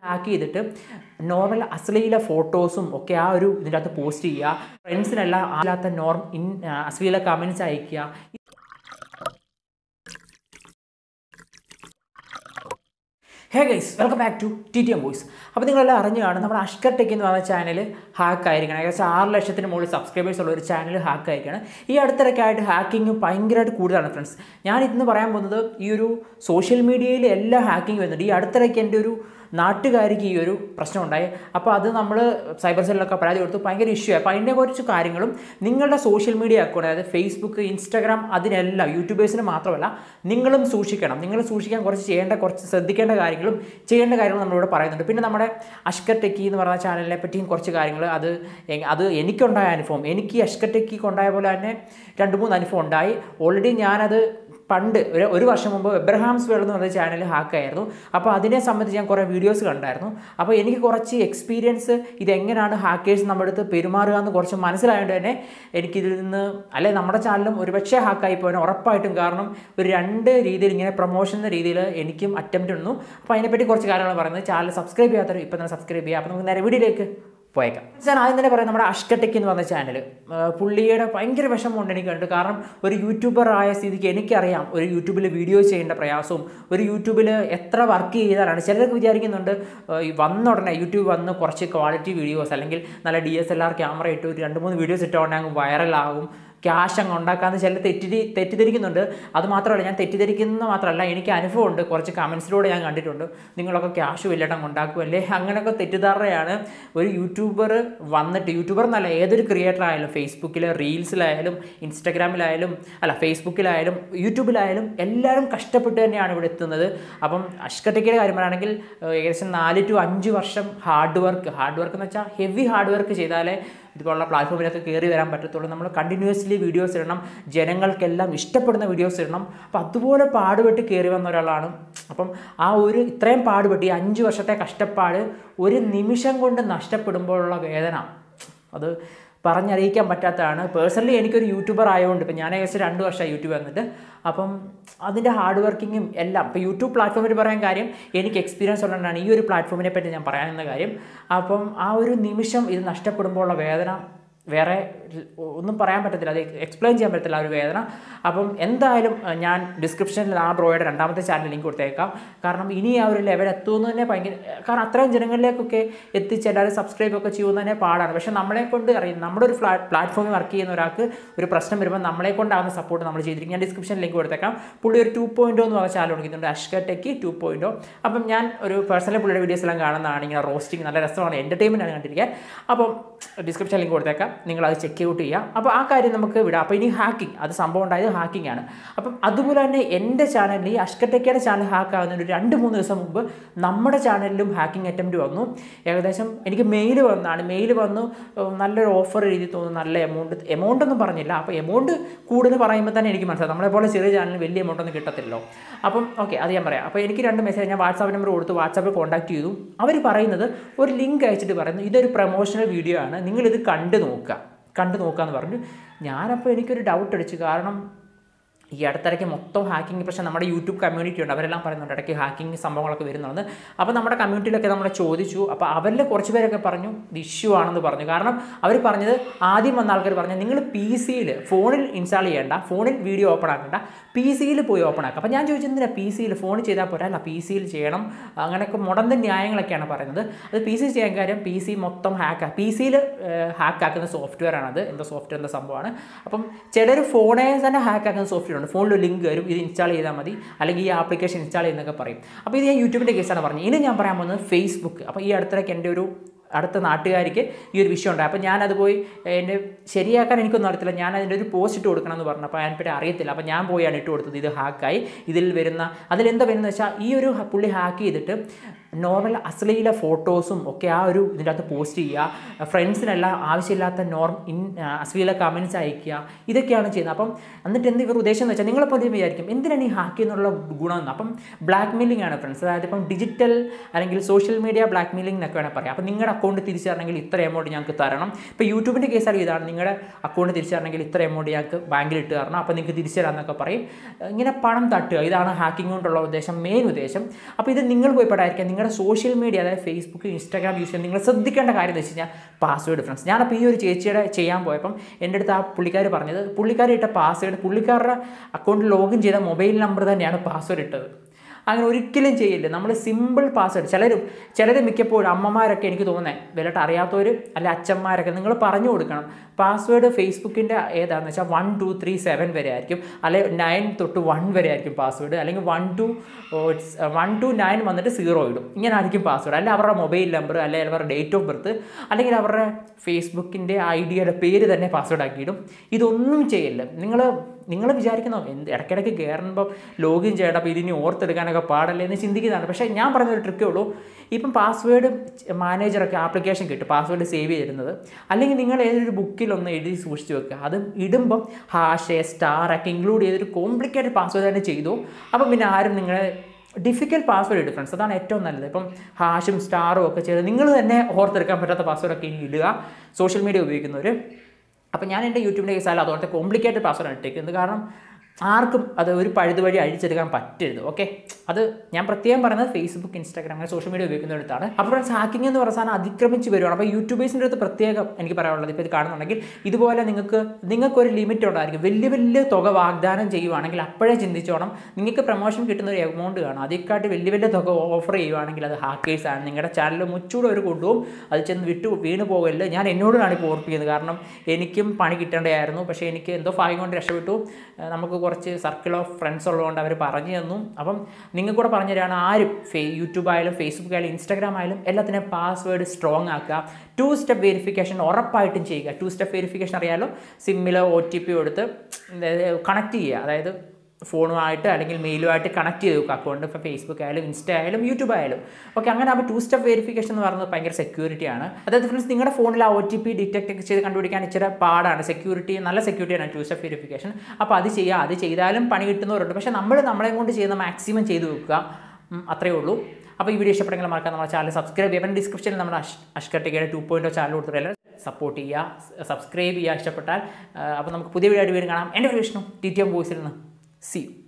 hack ചെയ്തിട്ട് normal അശ്ലീല ഫോട്ടോസും ഒക്കെ ആ ഒരു ഇതിൻ്റെ അകത്ത് പോസ്റ്റ് ചെയ്യുക ഫ്രണ്ട്സിനെല്ലാം അല്ലാത്ത നോർം ഇൻ അശ്ലീല കമൻസ് അയക്കുക hey guys welcome back to T T M voice അപ്പോൾ നിങ്ങളെല്ലാം അറിഞ്ഞു കാണും നമ്മുടെ അഷ്കർ ടെക് എന്ന് പറയുന്ന ചാനൽ ഹാക്ക് ആയിരിക്കണം ഏകദേശം ആറ് ലക്ഷത്തിന് മുകളിൽ സബ്സ്ക്രൈബേഴ്സ് ഉള്ള ഒരു ചാനൽ ഹാക്ക് ആയിരിക്കണം ഈ അടുത്തിടയ്ക്കായിട്ട് ഹാക്കിംഗ് ഭയങ്കരമായിട്ട് കൂടുതലാണ് ഫ്രണ്ട്സ് ഞാൻ ഇന്ന് പറയാൻ പോകുന്നത് ഈ ഒരു സോഷ്യൽ മീഡിയയിൽ എല്ലാ ഹാക്കിംഗ് വരുന്നുണ്ട് ഈ അടുത്തിടയ്ക്ക് എൻ്റെ ഒരു നാട്ടുകാർക്ക് ഈ ഒരു പ്രശ്നം ഉണ്ടായി അപ്പോൾ അത് നമ്മൾ സൈബർ സെല്ലിലൊക്കെ പരാതി കൊടുത്തു ഭയങ്കര ഇഷ്യൂ ആയി അപ്പോൾ അതിൻ്റെ കുറച്ച് കാര്യങ്ങളും നിങ്ങളുടെ സോഷ്യൽ മീഡിയ അക്കൗണ്ട് അതായത് ഫേസ്ബുക്ക് ഇൻസ്റ്റാഗ്രാം അതിനെല്ലാം യൂട്യൂബേഴ്സിന് മാത്രമല്ല നിങ്ങളും സൂക്ഷിക്കണം നിങ്ങൾ സൂക്ഷിക്കാൻ കുറച്ച് ചെയ്യേണ്ട കുറച്ച് ശ്രദ്ധിക്കേണ്ട കാര്യങ്ങളും ചെയ്യേണ്ട കാര്യങ്ങളും നമ്മളിവിടെ പറയുന്നുണ്ട് പിന്നെ നമ്മുടെ അഷ്കർ ടെക്കി എന്ന് പറയുന്ന ചാനലിനെ പറ്റിയും കുറച്ച് കാര്യങ്ങൾ അത് എ- അത് എനിക്കുണ്ടായ അനുഭവം എനിക്ക് ഈ അഷ്കർ ടെക്കിക്ക് ഉണ്ടായ പോലെ തന്നെ രണ്ട് മൂന്ന് അനുഭവം ഉണ്ടായി ഓൾറെഡി ഞാനത് പണ്ട് ഒരു ഒരു വർഷം മുമ്പ് എബ്രഹാംസ് വേൾഡ് എന്ന് പറഞ്ഞ ചാനൽ ഹാക്കായിരുന്നു അപ്പോൾ അതിനെ സംബന്ധിച്ച് ഞാൻ കുറേ വീഡിയോസ് കണ്ടായിരുന്നു അപ്പോൾ എനിക്ക് കുറച്ച് എക്സ്പീരിയൻസ് ഇതെങ്ങനെയാണ് ഹാക്കേഴ്സ് നമ്മുടെ അടുത്ത് പെരുമാറുക എന്ന് കുറച്ച് മനസ്സിലായതുകൊണ്ട് തന്നെ എനിക്കിതിൽ നിന്ന് അല്ലെ നമ്മുടെ ചാനലും ഒരുപക്ഷെ ഹാക്കായി പോകാൻ ഉറപ്പായിട്ടും കാരണം ഒരു രണ്ട് രീതിയിൽ ഇങ്ങനെ പ്രൊമോഷൻ എന്ന രീതിയിൽ എനിക്കും അറ്റംപ്റ്റ് ഉണ്ടു അപ്പോൾ അതിനെപ്പറ്റി കുറച്ച് കാര്യങ്ങൾ പറയുന്നത് ചാനൽ സബ്സ്ക്രൈബ് ചെയ്യാത്തവർ ഇപ്പോൾ തന്നെ സബ്സ്ക്രൈബ് ചെയ്യുക അപ്പോൾ നമുക്ക് നേരെ വീഡിയോയിലേക്ക് പോയേക്കാം ഞാൻ ആദ്യം തന്നെ പറയാം നമ്മുടെ അഷ്കടെക് എന്ന് പറഞ്ഞ ചാനൽ പുള്ളിയുടെ ഭയങ്കര വിഷമമുണ്ട് എനിക്ക് കണ്ട് കാരണം ഒരു യൂട്യൂബർ ആയ സ്ഥിതിക്ക് എനിക്കറിയാം ഒരു യൂട്യൂബിൽ വീഡിയോ ചെയ്യേണ്ട പ്രയാസവും ഒരു യൂട്യൂബിൽ എത്ര വർക്ക് ചെയ്താലാണ് ചിലർക്ക് വിചാരിക്കുന്നുണ്ട് ഏഹ്, ഈ വന്ന ഉടനെ യൂട്യൂബ് വന്ന് കുറച്ച് ക്വാളിറ്റി വീഡിയോസ് അല്ലെങ്കിൽ നല്ല D S L R camera ഇട്ട് ഒരു രണ്ട് മൂന്ന് വീഡിയോസ് ഇട്ടുകൊണ്ടെങ്കിൽ അങ്ങ് വൈറലാകും ക്യാഷ് അങ്ങ് ഉണ്ടാക്കാമെന്ന് ചില തെറ്റി തെറ്റിദ്ധരിക്കുന്നുണ്ട് അത് മാത്രമല്ല ഞാൻ തെറ്റിദ്ധരിക്കുന്ന മാത്രമല്ല എനിക്ക് അനുഭവമുണ്ട് കുറച്ച് കമൻസിലൂടെ ഞാൻ കണ്ടിട്ടുണ്ട് നിങ്ങളൊക്കെ ക്യാഷ് വലിയടം ഉണ്ടാക്കുമല്ലേ അങ്ങനെയൊക്കെ തെറ്റിദ്ധാരണയാണ് ഒരു യൂട്യൂബർ വന്നിട്ട് യൂട്യൂബർ എന്നല്ല ഏതൊരു ക്രിയേറ്റർ ആയാലും ഫേസ്ബുക്കിൽ റീൽസിലായാലും ഇൻസ്റ്റാഗ്രാമിലായാലും അല്ല ഫേസ്ബുക്കിലായാലും യൂട്യൂബിലായാലും എല്ലാവരും കഷ്ടപ്പെട്ട് തന്നെയാണ് ഇവിടെ എത്തുന്നത് അപ്പം അഷ്കട്ടയ്ക്കിൻ്റെ കാര്യം പറയുകയാണെങ്കിൽ ഏഹ്, ഏകദേശം നാല് ടു അഞ്ച് വർഷം ഹാർഡ് വർക്ക് ഹാർഡ് വർക്ക് എന്ന് വെച്ചാൽ ഹെവി ഹാർഡ് വർക്ക് ചെയ്താലേ ഇതുപോലുള്ള പ്ലാറ്റ്ഫോമിലൊക്കെ കയറി വരാൻ പറ്റത്തുള്ളൂ നമ്മൾ കണ്ടിന്യൂസ്ലി വീഡിയോസ് ഇടണം ജനങ്ങൾക്കെല്ലാം ഇഷ്ടപ്പെടുന്ന വീഡിയോസ് ഇടണം അപ്പം അതുപോലെ പാടുപെട്ട് കയറി വന്ന ഒരാളാണ് അപ്പം ആ ഒരു ഇത്രയും പാടുപെട്ട് ഈ അഞ്ച് വർഷത്തെ കഷ്ടപ്പാട് ഒരു നിമിഷം കൊണ്ട് നഷ്ടപ്പെടുമ്പോഴുള്ള വേദന അത് പറഞ്ഞറിയിക്കാൻ പറ്റാത്തതാണ് പേഴ്സണലി എനിക്കൊരു യൂട്യൂബർ ആയതുകൊണ്ട് ഇപ്പം ഞാൻ ഏകദേശം രണ്ട് വർഷമായി യൂട്യൂബ് വന്നിട്ട് അപ്പം അതിൻ്റെ ഹാർഡ് വർക്കിങ്ങും എല്ലാം ഇപ്പോൾ യൂട്യൂബ് പ്ലാറ്റ്ഫോമിൽ പറയാൻ കാര്യം എനിക്ക് എക്സ്പീരിയൻസ് ഉള്ളതുകൊണ്ടാണ് ഈ ഒരു പ്ലാറ്റ്ഫോമിനെ പറ്റി ഞാൻ പറയാനെന്ന കാര്യം അപ്പം ആ ഒരു നിമിഷം ഇത് നഷ്ടപ്പെടുമ്പോഴുള്ള വേദന വേറെ ഒന്നും പറയാൻ പറ്റത്തില്ല അത് എക്സ്പ്ലെയിൻ ചെയ്യാൻ പറ്റത്തില്ല ആ ഒരു വേദന അപ്പം എന്തായാലും അഹ്, ഞാൻ ഡിസ്ക്രിപ്ഷനിൽ ആ ബ്രോയുടെ രണ്ടാമത്തെ ചാനൽ ലിങ്ക് കൊടുത്തേക്കാം കാരണം ഇനി ആ ഒരു ലെവൽ എത്തുമെന്ന് തന്നെ ഭയങ്കര കാരണം അത്രയും ജനങ്ങളിലേക്കൊക്കെ എത്തിച്ച് എല്ലാവരും സബ്സ്ക്രൈബ് ഒക്കെ ചെയ്യുന്നത് തന്നെ പാടാണ് പക്ഷേ നമ്മളെ കൊണ്ട് അറിയും നമ്മുടെ ഒരു ഫ്ലാ പ്ലാറ്റ്ഫോമിൽ വർക്ക് ചെയ്യുന്ന ഒരാൾക്ക് ഒരു പ്രശ്നം വരുമ്പോൾ നമ്മളെ കൊണ്ടാവുന്ന സപ്പോർട്ട് നമ്മൾ ചെയ്തിരിക്കും ഞാൻ ഡിസ്ക്രിപ്ഷൻ ലിങ്ക് കൊടുത്തേക്കാം പുള്ളി ഒരു ടു പോയിൻറ്റോ എന്ന് പറഞ്ഞ ചാനൽ കൊടുക്കുന്നുണ്ട് അഷ്ക ടെക്കി ടു പോയിൻറ്റോ അപ്പം ഞാൻ ഒരു പേഴ്സണലി പുള്ളിയുടെ വീഡിയോസ് എല്ലാം കാണുന്നതാണ് ഇങ്ങനെ റോസ്റ്റിംഗ് നല്ല രസമാണ് എൻ്റർടൈൻമെൻ്റ് ആണ് കണ്ടിരിക്കാൻ അപ്പം ഡിസ്ക്രിപ്ഷൻ ലിങ്ക് കൊടുത്തേക്കാം നിങ്ങൾ അത് ചെക്ക് ഔട്ട് ചെയ്യുക അപ്പോൾ ആ കാര്യം നമുക്ക് വിടാം അപ്പോൾ ഇനി ഹാക്കിംഗ് അത് സംഭവം ഉണ്ടായത് ഹാക്കിംഗ് ആണ് അപ്പം അതുപോലെ തന്നെ എൻ്റെ ചാനലിൽ ഈ അഷ്കടെക്കയുടെ ചാനൽ ഹാക്ക് ആവുന്നതിന് ഒരു രണ്ട് മൂന്ന് ദിവസം മുമ്പ് നമ്മുടെ ചാനലിലും ഹാക്കിംഗ് അറ്റംപ്റ്റ് വന്നു ഏകദേശം എനിക്ക് മെയിൽ വന്നാണ് മെയിൽ വന്നു ഏഹ് നല്ലൊരു ഓഫർ എഴുതി തോന്നുന്നു നല്ല എമൗണ്ട് എമൗണ്ട് ഒന്നും പറഞ്ഞില്ല അപ്പോൾ എമൗണ്ട് കൂടുതൽ പറയുമ്പോൾ തന്നെ എനിക്ക് മനസ്സിലാവും നമ്മളെപ്പോലെ ചെറിയ ചാനലിൽ വലിയ എമൗണ്ട് ഒന്നും കിട്ടത്തില്ലല്ലോ അപ്പം ഓക്കെ അത് ഞാൻ പറയാം അപ്പോൾ എനിക്ക് രണ്ട് മെസ്സേജ് ഞാൻ വാട്സാപ്പ് നമ്പർ കൊടുത്ത് വാട്സാപ്പിൽ കോൺടാക്ട് ചെയ്തു അവർ പറയുന്നത് ഒരു ലിങ്ക് അയച്ചിട്ട് പറയുന്നു ഇതൊരു പ്രൊമോഷണൽ വീഡിയോ ആണ് നിങ്ങളിത് കണ്ടു നോക്കുക കണ്ടു നോക്കാമെന്ന് പറഞ്ഞു ഞാനപ്പോൾ എനിക്കൊരു ഡൗട്ട് അടിച്ചു കാരണം ഈ അടുത്തിടയ്ക്ക് മൊത്തം ഹാക്കിംഗ് പ്രശ്നം നമ്മുടെ യൂട്യൂബ് കമ്മ്യൂണിറ്റി ഉണ്ട് അവരെല്ലാം പറയുന്നുണ്ട് ഇടയ്ക്ക് ഹാക്കിംഗ് സംഭവങ്ങളൊക്കെ വരുന്നുണ്ട് അപ്പോൾ നമ്മുടെ കമ്മ്യൂണിറ്റിയിലൊക്കെ നമ്മൾ ചോദിച്ചു അപ്പോൾ അവരിൽ കുറച്ച് പേരൊക്കെ പറഞ്ഞു ഇത് ഇഷ്യൂ ആണെന്ന് പറഞ്ഞു കാരണം അവർ പറഞ്ഞത് ആദ്യം വന്ന ആൾക്കാർ പറഞ്ഞു നിങ്ങൾ പി സിയിൽ ഫോണിൽ ഇൻസ്റ്റാൾ ചെയ്യേണ്ട ഫോണിൽ വീഡിയോ ഓപ്പൺ ആക്കേണ്ട പി സിയിൽ പോയി ഓപ്പൺ ആക്കുക അപ്പോൾ ഞാൻ ചോദിച്ചെന്തിനാ പി സിയിൽ ഫോണിൽ ചെയ്താൽ പോരാ അല്ല പി സിയിൽ ചെയ്യണം അങ്ങനെയൊക്കെ മുടന്ത ന്യായങ്ങളൊക്കെയാണ് പറയുന്നത് അത് പി സി ചെയ്യാൻ കാര്യം പി സി മൊത്തം ഹാക്ക് പി സിയിൽ ഹാക്ക് ആക്കുന്ന സോഫ്റ്റ്വെയർ ആണത് എന്തോ സോഫ്റ്റ്വെയർ എന്ന സംഭവമാണ് അപ്പം ചിലർ ഫോണേ തന്നെ ഹാക്ക് ആക്കുന്ന സോഫ്റ്റ്വെയർ ഉണ്ട് ഫോണിൽ ലിങ്ക് വരും ഇത് ഇൻസ്റ്റാൾ ചെയ്താൽ മതി അല്ലെങ്കിൽ ഈ ആപ്ലിക്കേഷൻ ഇൻസ്റ്റാൾ ചെയ്യുന്നൊക്കെ പറയും അപ്പോൾ ഇത് ഞാൻ യൂട്യൂബിൻ്റെ കേസാണ് പറഞ്ഞത് ഇനി ഞാൻ പറയാൻ പോകുന്നത് ഫേസ്ബുക്ക് അപ്പോൾ ഈ അടുത്തിടയ്ക്ക് എൻ്റെ ഒരു അടുത്ത നാട്ടുകാർക്ക് ഈ ഒരു വിഷയം ഉണ്ടായി അപ്പോൾ ഞാനത് പോയി എൻ്റെ ശരിയാക്കാൻ എനിക്കൊന്നും അറിയത്തില്ല ഞാൻ അതിൻ്റെ ഒരു പോസ്റ്റ് ഇട്ട് കൊടുക്കണം എന്ന് പറഞ്ഞു അപ്പോൾ അതിനെപ്പറ്റി അറിയത്തില്ല അപ്പോൾ ഞാൻ പോയാണ് ഇട്ട് കൊടുത്തത് ഇത് ഹാക്കായി ഇതിൽ വരുന്ന അതിലെന്താ വരുന്നത് വെച്ചാൽ ഈ ഒരു ഹ- പുള്ളി ഹാക്ക് ചെയ്തിട്ട് നോർമൽ അശ്ലീല ഫോട്ടോസും ഒക്കെ ആ ഒരു ഇതിൻ്റെ അകത്ത് പോസ്റ്റ് ചെയ്യുക ഫ്രണ്ട്സിനെല്ലാം ആവശ്യമില്ലാത്ത നോർം ഇൻ അശ്ലീല കമൻസ് അയക്കുക ഇതൊക്കെയാണ് ചെയ്യുന്നത് അപ്പം എന്നിട്ട് എന്ത് ഇവർ ഉദ്ദേശം എന്ന് വെച്ചാൽ നിങ്ങളിപ്പോൾ എന്ത് വിചാരിക്കും എന്തിനാണ് ഈ ഹാക്ക് എന്നുള്ള ഗുണം എന്ന് അപ്പം ബ്ലാക്ക് മെയിലിംഗ് ആണ് ഫ്രണ്ട്സ് അതായത് ഇപ്പം ഡിജിറ്റൽ അല്ലെങ്കിൽ സോഷ്യൽ മീഡിയ ബ്ലാക്ക് മെയിലിംഗ് എന്നൊക്കെ വേണം പറയാം അപ്പം നിങ്ങളുടെ അക്കൗണ്ട് തിരിച്ചു തരണമെങ്കിൽ ഇത്ര എമൗണ്ട് ഞങ്ങൾക്ക് തരണം ഇപ്പോൾ യൂട്യൂബിൻ്റെ കേസാണ് ഇതാണ് നിങ്ങളുടെ അക്കൗണ്ട് തിരിച്ചു തരണമെങ്കിൽ ഇത്ര എമൗണ്ട് ഞങ്ങൾക്ക് ബാങ്കിൽ ഇട്ട് തരണം അപ്പോൾ നിങ്ങൾക്ക് തിരിച്ചു തരാമെന്നൊക്കെ പറയും ഇങ്ങനെ പണം തട്ടുക ഇതാണ് ഹാക്കിംഗ് കൊണ്ടുള്ള ഉദ്ദേശം മെയിൻ ഉദ്ദേശം അപ്പോൾ ഇത് നിങ്ങൾ പോയി പെടാതിരിക്കുക നിങ്ങളുടെ നിങ്ങളുടെ സോഷ്യൽ മീഡിയ അതായത് ഫേസ്ബുക്ക് ഇൻസ്റ്റാഗ്രാം യൂസ് ചെയ്യുമ്പോൾ നിങ്ങൾ ശ്രദ്ധിക്കേണ്ട കാര്യം എന്ന് വെച്ച് കഴിഞ്ഞാൽ പാസ്വേഡ് ഡിഫറൻസ് ഞാനപ്പോൾ ഈ ഒരു ചേച്ചിയുടെ ചെയ്യാൻ പോയപ്പം എൻ്റെ അടുത്ത് ആ പുള്ളിക്കാർ പറഞ്ഞത് പുള്ളിക്കാർ ഇട്ട പാസ്വേഡ് പുള്ളിക്കാരുടെ അക്കൗണ്ടിൽ ലോഗിൻ ചെയ്ത മൊബൈൽ നമ്പർ തന്നെയാണ് പാസ്വേഡ് ഇട്ടത് അങ്ങനെ ഒരിക്കലും ചെയ്യില്ല നമ്മൾ സിമ്പിൾ പാസ്വേഡ് ചിലരും ചിലർ മിക്കപ്പോഴും അമ്മമാരൊക്കെ എനിക്ക് തോന്നുന്നത് വിലട്ട് അറിയാത്തവർ അല്ലെ അച്ഛന്മാരൊക്കെ നിങ്ങൾ പറഞ്ഞു കൊടുക്കണം പാസ്വേഡ് ഫേസ്ബുക്കിൻ്റെ ഏതാണെന്ന് വെച്ചാൽ വൺ ടു ത്രീ സെവൻ വരെ ആയിരിക്കും അല്ലെ നയൻ തൊട്ട് വൺ വരെ ആയിരിക്കും പാസ്വേഡ് അല്ലെങ്കിൽ one two one two nine വന്നിട്ട് സീറോ ഇടും ഇങ്ങനെ ആയിരിക്കും പാസ്വേഡ് അല്ലെ അവരുടെ മൊബൈൽ നമ്പർ അല്ലെങ്കിൽ അവരുടെ ഡേറ്റ് ഓഫ് ബർത്ത് അല്ലെങ്കിൽ അവരുടെ ഫേസ്ബുക്കിൻ്റെ ഐ ഡിയുടെ പേര് തന്നെ പാസ്വേഡ് ആക്കിയിടും ഇതൊന്നും ചെയ്യില്ല നിങ്ങൾ നിങ്ങൾ വിചാരിക്കുന്നോ എന്ത് ഇടയ്ക്കിടയ്ക്ക് കയറുമ്പം ലോഗിൻ ചെയ്യണം അപ്പോൾ ഇതിനി ഓർത്തെടുക്കാനൊക്കെ പാടല്ലേ എന്ന് ചിന്തിക്കുന്നതാണ് പക്ഷേ ഞാൻ പറഞ്ഞൊരു ട്രിക്കേ ഉള്ളൂ ഇപ്പം പാസ്വേഡ് മാനേജറൊക്കെ ആപ്ലിക്കേഷൻ കിട്ടും പാസ്വേഡ് സേവ് ചെയ്തിരുന്നത് അല്ലെങ്കിൽ നിങ്ങൾ ഏതൊരു ബുക്കിലൊന്ന് എഴുതി സൂക്ഷിച്ച് വെക്കുക അത് ഇടുമ്പം ഹാഷ് സ്റ്റാർ ഒക്കെ ഇൻക്ലൂഡ് ചെയ്തൊരു കോംപ്ലിക്കേറ്റഡ് പാസ്വേഡ് തന്നെ ചെയ്തു അപ്പം പിന്നെ ആരും നിങ്ങളെ ഡിഫിക്കൽട്ട് പാസ്വേഡ് ഡിഫറൻസ് അതാണ് ഏറ്റവും നല്ലത് ഇപ്പം ഹാഷും സ്റ്റാറും ഒക്കെ ചെയ്ത് നിങ്ങൾ തന്നെ ഓർത്തെടുക്കാൻ പറ്റാത്ത പാസ്വേഡൊക്കെ ഇനി ഇടുക സോഷ്യൽ മീഡിയ ഉപയോഗിക്കുന്നവർ അപ്പോൾ ഞാൻ എൻ്റെ യൂട്യൂബിൻ്റെ കേസായാലും അതുപോലത്തെ കോംപ്ലിക്കേറ്റഡ് പാസ്വേഡ് ഇട്ടേക്കുന്നത് കാരണം ആർക്കും അത് ഒരു പഴുത് വഴി അഴിച്ചെടുക്കാൻ പറ്റരുത് ഓക്കെ അത് ഞാൻ പ്രത്യേകം പറയുന്നത് ഫേസ്ബുക്ക് ഇൻസ്റ്റാഗ്രാം അങ്ങനെ സോഷ്യൽ മീഡിയ ഉപയോഗിക്കുന്നിടത്താണ് അപ്പോൾ ഫ്രണ്ട്സ് ഹാക്കിംഗ് എന്ന് പറയുന്ന സാധനം അതിക്രമിച്ച് വരുവാണ് അപ്പോൾ യൂട്യൂബേഴ്സിൻ്റെ അടുത്ത് പ്രത്യേകം എനിക്ക് പറയാനുള്ളത് ഇപ്പോൾ ഇത് കാണുന്നുണ്ടെങ്കിൽ ഇതുപോലെ നിങ്ങൾക്ക് നിങ്ങൾക്കൊരു ലിമിറ്റ് ഉണ്ടായിരിക്കും വലിയ വലിയ തുക വാഗ്ദാനം ചെയ്യുവാണെങ്കിൽ അപ്പോഴേ ചിന്തിച്ചോണം നിങ്ങൾക്ക് പ്രൊമോഷൻ കിട്ടുന്ന ഒരു എമൗണ്ട് കാണും അതിക്കാട്ടി വലിയ വലിയ തുക ഓഫർ ചെയ്യുവാണെങ്കിൽ അത് ഹാക്കേഴ്സ് ആണ് നിങ്ങളുടെ ചാനൽ മുച്ചൂടെ ഒരു കൊണ്ടുപോകും അത് ചെന്ന് വിട്ടു വീണ് പോകല്ല ഞാൻ എന്നോടാണ് ഇപ്പോൾ ഓർപ്പിക്കുന്നത് കാരണം എനിക്കും പണി കിട്ടേണ്ടതായിരുന്നു പക്ഷേ എനിക്ക് എന്തോ ഭാഗ്യം കൊണ്ട് രക്ഷപ്പെട്ടു ഏഹ് നമുക്ക് കുറച്ച് സർക്കിൾ ഓഫ് ഫ്രണ്ട്സ് ഉള്ളതുകൊണ്ട് അവർ പറഞ്ഞു തന്നു അപ്പം നിങ്ങൾക്ക് കൂടെ പറഞ്ഞു തരാണ് ആരും ഫേ യൂട്യൂബ് ആയാലും ഫേസ്ബുക്ക് ആയാലും ഇൻസ്റ്റാഗ്രാം ആയാലും എല്ലാത്തിനും പാസ്വേഡ് സ്ട്രോങ് ആക്കുക ടു സ്റ്റെപ്പ് വെരിഫിക്കേഷൻ ഉറപ്പായിട്ടും ചെയ്യുക ടു സ്റ്റെപ്പ് വെരിഫിക്കേഷൻ അറിയാലോ സിമ്മിൽ ഒ ടി പി കൊടുത്ത് കണക്ട് ചെയ്യുക അതായത് ഫോണുമായിട്ട് അല്ലെങ്കിൽ മെയിലുമായിട്ട് കണക്ട് ചെയ്ത് വെക്കുക അക്കൗണ്ട് ഇപ്പോൾ ഫേസ്ബുക്ക് ആയാലും ഇൻസ്റ്റ ആയാലും യൂട്യൂബ് ആയാലും ഓക്കെ അങ്ങനെ ആകുമ്പോൾ ടു സ്റ്റെപ്പ് വെരിഫിക്കേഷൻ എന്ന് പറയുന്നത് ഭയങ്കര സെക്യൂരിറ്റി ആണ് അതായത് ഫ്രണ്ട്സ് നിങ്ങളുടെ ഫോണിൽ ആ ഒ ടി പി ഡിറ്റക്ട് ചെയ്ത് കണ്ടുപിടിക്കാൻ ഇച്ചിരി പാടാണ് സെക്യൂരിറ്റി നല്ല സെക്യൂരിറ്റിയാണ് ടു സ്റ്റെപ്പ് വെരിഫിക്കേഷൻ അപ്പോൾ അത് ചെയ്യുക അത് ചെയ്താലും പണി കിട്ടുന്നവരുണ്ട് പക്ഷേ നമ്മൾ നമ്മളെ കൊണ്ട് ചെയ്യുന്ന മാക്സിമം ചെയ്ത് വെക്കുക ഉം, അത്രയേ ഉള്ളൂ അപ്പോൾ ഈ വീഡിയോ ഇഷ്ടപ്പെട്ടെങ്കിൽ മറക്കാൻ നമ്മുടെ ചാനൽ സബ്സ്ക്രൈബ് ചെയ്യാം പിന്നെ ഡിസ്ക്രിപ്ഷനിൽ നമ്മുടെ അഷ് അഷ്കട്ടിക്കയുടെ ടു പോയിൻറ്റോ ചാനൽ കൊടുത്തിട്ട് സപ്പോർട്ട് ചെയ്യുക സബ്സ്ക്രൈബ് ചെയ്യുക ഇഷ്ടപ്പെട്ടാൽ അപ്പോൾ നമുക്ക് പുതിയ വീഡിയോ ആയിട്ട് വീണ്ടും കാണാം എൻ്റെ പേര് വിഷ്ണു ടി ടി എം വോയിസിൽ നിന്ന് സി യു